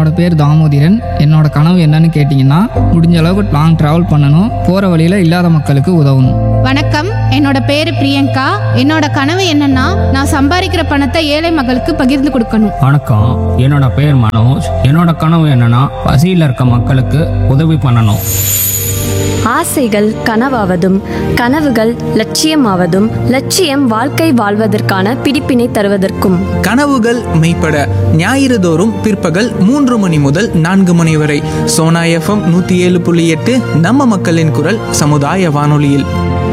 என்னோட பேர் தாமோதிரன் என்னோட கனவு என்னன்னு கேட்டிங்கன்னா முடிஞ்ச அளவுக்கு லாங் ட்ராவல் பண்ணணும் போகிற வழியில் இல்லாத மக்களுக்கு உதவணும் வணக்கம் என்னோட பேரு பிரியங்கா என்னோட கனவு என்னன்னா நான் சம்பாதிக்கிற பணத்தை ஏழை மக்களுக்கு பகிர்ந்து கொடுக்கணும் வணக்கம் என்னோட பேர் மனோஜ் என்னோட கனவு என்னன்னா பசியில் இருக்க மக்களுக்கு உதவி பண்ணணும் ஆசைகள் கனவாவதும் கனவுகள் லட்சியமாவதும் லட்சியம் வாழ்க்கை வாழ்வதற்கான பிடிப்பினை தருவதற்கும் கனவுகள் மெய்ப்பட ஞாயிறு தோறும் பிற்பகல் மூன்று மணி முதல் நான்கு மணி வரை சோனா எஃப்எம் நூற்றி ஏழு புள்ளி எட்டு நம்ம மக்களின் குரல் சமுதாய வானொலியில்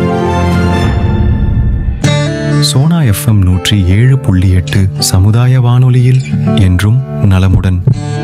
சோனா எஃப்எம் நூற்றி ஏழு புள்ளி எட்டு சமுதாய வானொலியில் என்றும் நலமுடன்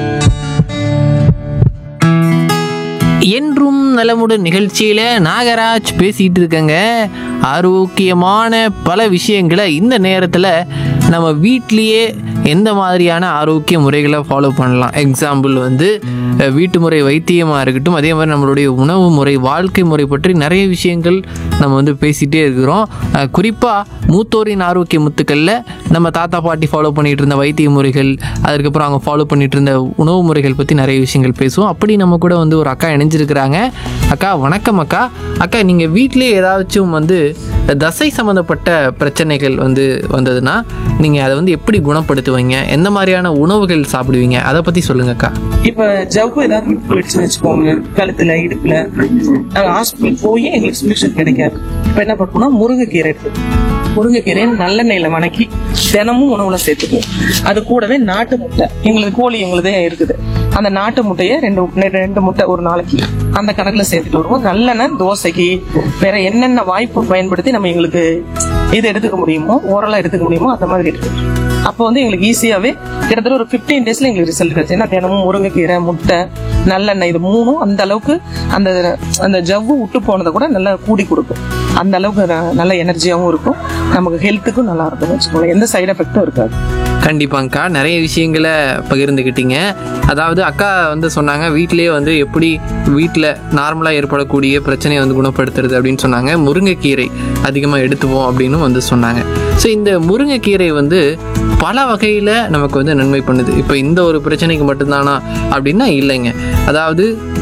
என்றும் நலமுடன் நிகழ்ச்சியில் நாகராஜ் பேசிகிட்டு இருக்கேங்க ஆரோக்கியமான பல விஷயங்களை இந்த நேரத்தில் நம்ம வீட்லேயே எந்த மாதிரியான ஆரோக்கிய முறைகளை ஃபாலோ பண்ணலாம் எக்ஸாம்பிள் வந்து அஹ், வீட்டு முறை வைத்தியமாக இருக்கட்டும் அதே மாதிரி நம்மளுடைய உணவு முறை வாழ்க்கை முறை பற்றி நிறைய விஷயங்கள் நம்ம வந்து பேசிகிட்டே இருக்கிறோம் குறிப்பாக மூத்தோரின் ஆரோக்கிய முத்துக்களில் நம்ம தாத்தா பாட்டி ஃபாலோ பண்ணிட்டு இருந்த வைத்திய முறைகள் அதுக்கப்புறம் அவங்க ஃபாலோ பண்ணிட்டு இருந்த உணவு முறைகள் பற்றி நிறைய விஷயங்கள் பேசுவோம் அப்படி நம்ம கூட வந்து ஒரு அக்கா இணைஞ்சிருக்கிறாங்க அக்கா வணக்கம் அக்கா அக்கா நீங்கள் வீட்டிலே ஏதாச்சும் வந்து தசை சம்மந்தப்பட்ட பிரச்சனைகள் வந்து வந்ததுன்னா நீங்கள் அதை வந்து எப்படி குணப்படுத்துவீங்க எந்த மாதிரியான உணவுகள் சாப்பிடுவீங்க அதை பற்றி சொல்லுங்க அக்கா இப்ப ஜவ்வு ஏதாவது விட்டு போயிடுச்சுன்னு வச்சுக்கோங்க கழுத்துல இடுப்புல நாங்க ஹாஸ்பிட்டல் போய் எங்களுக்கு சொல்யூஷன் கிடைக்காது இப்ப என்ன பண்ணுவோம்னா முருங்கைக்கீரை எடுத்து முருங்கைக்கீரையை நல்லெண்ணெயில வணக்கி தினமும் உணவுல சேர்த்துக்குவோம் அது கூடவே நாட்டு முட்டை எங்களுக்கு கோழி எங்களுதே இருக்குது அந்த நாட்டு முட்டையை ரெண்டு முட்டை- ரெண்டு முட்டை ஒரு நாளைக்கு அந்த கணக்குல சேர்த்துட்டு வருவோம் நல்லெண்ணெய் தோசைக்கு வேற என்னென்ன வாய்ப்பு பயன்படுத்தி நம்ம எங்களுக்கு இது எடுத்துக்க முடியுமோ ஓரலா எடுத்துக்க முடியுமோ அந்த மாதிரி எடுத்துக்கணும் அப்போ வந்து எங்களுக்கு ஈஸியாவே கிட்டத்தட்ட ஒரு 15 டேஸ்ல எங்களுக்கு ரிசல்ட் கிடைச்சு ஏன்னா தினமும் முருங்கைக்கீரை முட்டை நல்லெண்ணெய் இது மூணும் அந்த அளவுக்கு அந்த அந்த ஜவ்வு விட்டு போனதை கூட நல்லா கூடி கொடுக்கும் அந்த அளவுக்கு ந- நல்ல எனர்ஜியாவும் இருக்கும் நமக்கு ஹெல்த்துக்கும் நல்லா இருக்கும் வச்சுக்கோங்களேன் எந்த சைடு எஃபெக்டும் இருக்காது கண்டிப்பாங்கக்கா நிறைய விஷயங்களை பகிர்ந்துக்கிட்டீங்க அதாவது அக்கா வந்து சொன்னாங்க வீட்டிலேயே வந்து எப்படி வீட்டில் நார்மலாக ஏற்படக்கூடிய பிரச்சனையை வந்து குணப்படுத்துறது அப்படின்னு சொன்னாங்க முருங்கைக்கீரை அதிகமாக எடுத்துவோம் அப்படின்னு வந்து சொன்னாங்க ஸோ இந்த முருங்கைக்கீரை வந்து பல வகையில் நமக்கு வந்து நன்மை பண்ணுது இப்போ இந்த ஒரு பிரச்சனைக்கு மட்டும்தானா அப்படின்னா இல்லைங்க அதாவது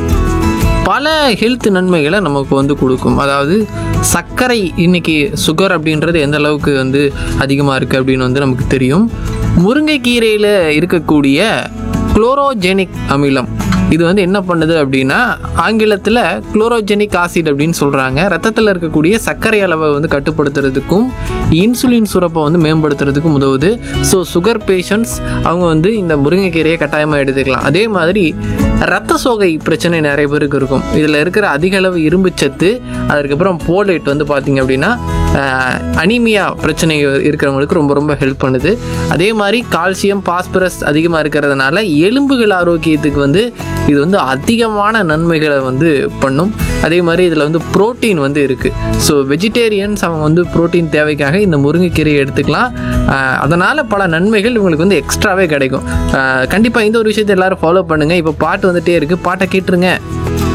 பல ஹெல்த் நன்மைகளை நமக்கு வந்து கொடுக்கும் அதாவது சர்க்கரை இன்னைக்கு சுகர் அப்படின்றது எந்த அளவுக்கு வந்து அதிகமாக இருக்குது அப்படின்னு வந்து நமக்கு தெரியும் முருங்கைக்கீரையில் இருக்கக்கூடிய குளோரோஜெனிக் அமிலம் இது வந்து என்ன பண்ணுது அப்படின்னா ஆங்கிலத்தில் குளோரோஜெனிக் ஆசிட் அப்படின்னு சொல்கிறாங்க ரத்தத்தில் இருக்கக்கூடிய சர்க்கரை அளவை வந்து கட்டுப்படுத்துறதுக்கும் இன்சுலின் சுரப்பை வந்து மேம்படுத்துறதுக்கும் உதவுது ஸோ சுகர் பேஷண்ட்ஸ் அவங்க வந்து இந்த முருங்கைக்கீரையை கட்டாயமாக எடுத்துக்கலாம் அதே மாதிரி ரத்த சோகை பிரச்சனை நிறைய பேருக்கு இருக்கும் இதில் இருக்கிற அதிக அளவு இரும்புச்சத்து அதுக்கப்புறம் போலேட் வந்து பார்த்தீங்க அப்படின்னா அனீமியா பிரச்சனை இருக்கிறவங்களுக்கு ரொம்ப ரொம்ப ஹெல்ப் பண்ணுது அதே மாதிரி கால்சியம் பாஸ்பரஸ் அதிகமாக இருக்கிறதுனால எலும்புகள் ஆரோக்கியத்துக்கு வந்து இது வந்து அதிகமான நன்மைகளை வந்து பண்ணும் அதே மாதிரி இதில் வந்து புரோட்டீன் வந்து இருக்குது ஸோ வெஜிடேரியன்ஸ் அவங்க வந்து புரோட்டீன் தேவைக்காக இந்த முருங்கைக்கீரையை எடுத்துக்கலாம் அதனால் பல நன்மைகள் இவங்களுக்கு வந்து எக்ஸ்ட்ராவே கிடைக்கும் கண்டிப்பாக இந்த ஒரு விஷயத்தை எல்லாரும் ஃபாலோ பண்ணுங்கள் இப்போ பாட்டு வந்துட்டே இருக்குது பாட்டை கேட்டுருங்க